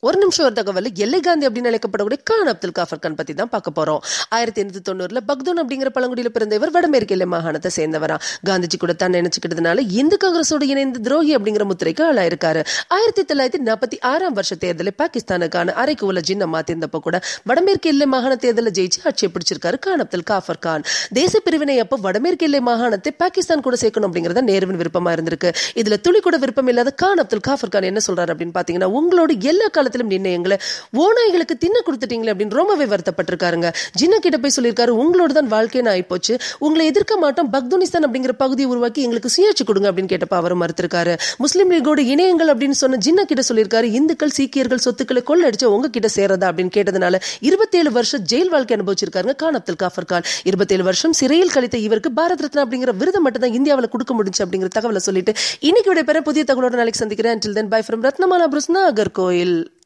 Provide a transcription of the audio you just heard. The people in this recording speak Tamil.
ஒரு நிமிஷம் ஒரு தகவல் எல்லை காந்தி அப்படின்னு அழைக்கப்படக்கூடிய கான் அப்துல் காஃபர் கான் பத்தி தான் பார்க்க போறோம் ஆயிரத்தி எண்ணூத்தி தொண்ணூறுல பக்தூன் அப்படிங்கிற பழங்குடியில பிறந்த இவர் வடமேற்கு எல்லை மாகாணத்தை சேர்ந்தவரா காந்திஜி கூட தான் நினைச்சுக்கிட்டதுனால இந்து காங்கிரஸோட இணைந்து துரோகி அப்படிங்கிற முத்திரைக்கு ஆளாயிருக்காரு ஆயிரத்தி தொள்ளாயிரத்தி நாற்பத்தி ஆறாம் வருஷ தேர்தலில் பாகிஸ்தானுக்கான அரைக்கு உள்ள ஜின்ன மாத்திருந்தப்ப கூட வடமேற்கு எல்லை மாகாண தேர்தலில் ஜெயிச்சு ஆட்சியை பிடிச்சிருக்காரு கான் அப்துல் காஃபர் கான் தேச பிரிவினை அப்போ வடமேற்கு எல்லை மாகாணத்தை பாகிஸ்தான் கூட சேர்க்கணும் அப்படிங்கறத நேருவின் விருப்பமா இருந்திருக்கு இதுல துளி கூட விருப்பம் இல்லாத கான் அப்துல் காஃபர் கான் என்ன சொல்றாரு அப்படின்னு பாத்தீங்கன்னா உங்களோட எல்லா காலத்திலும் நின்று எங்களை ஓநாய்களுக்கு தின்ன கொடுத்துட்டீங்களே அப்படின்னு ரொம்பவே வருத்தப்பட்டிருக்காருங்க ஜின்னா கிட்ட போய் சொல்லியிருக்காரு உங்களோட தான் வாழ்க்கைன்னு ஆயிப்போச்சு உங்களை எதிர்க்க மாட்டோம் பக்துனிஸ்தான் அப்படிங்கிற பகுதியை உருவாக்கி எங்களுக்கு சுயாட்சி கொடுங்க அப்படின்னு கேட்டப்ப அவர் மறுத்திருக்காரு முஸ்லீம் லீகோட இணையங்கள் அப்படின்னு சொன்ன ஜின்னா கிட்ட சொல்லியிருக்காரு இந்துக்கள் சீக்கியர்கள் சொத்துக்களை கொள்ளடிச்சு உங்க கிட்ட சேரதா அப்படின்னு கேட்டதுனால இருபத்தேழு வருஷம் ஜெயில் வாழ்க்கை அனுபவிச்சிருக்காருங்க கான் அப்துல் காஃபர் கான் இருபத்தேழு வருஷம் சிறையில் கழித்த இவருக்கு பாரத் ரத்னா அப்படிங்கிற விருதை மட்டும் தான் இந்தியாவில் கொடுக்க முடிஞ்சு அப்படிங்கிற தகவலை சொல்லிட்டு இன்னைக்கு விட பெற புதிய தகவலோட நாளைக்கு சந்திக்கிறேன் until then bye from Ratnamala புருஸ் Nagercoil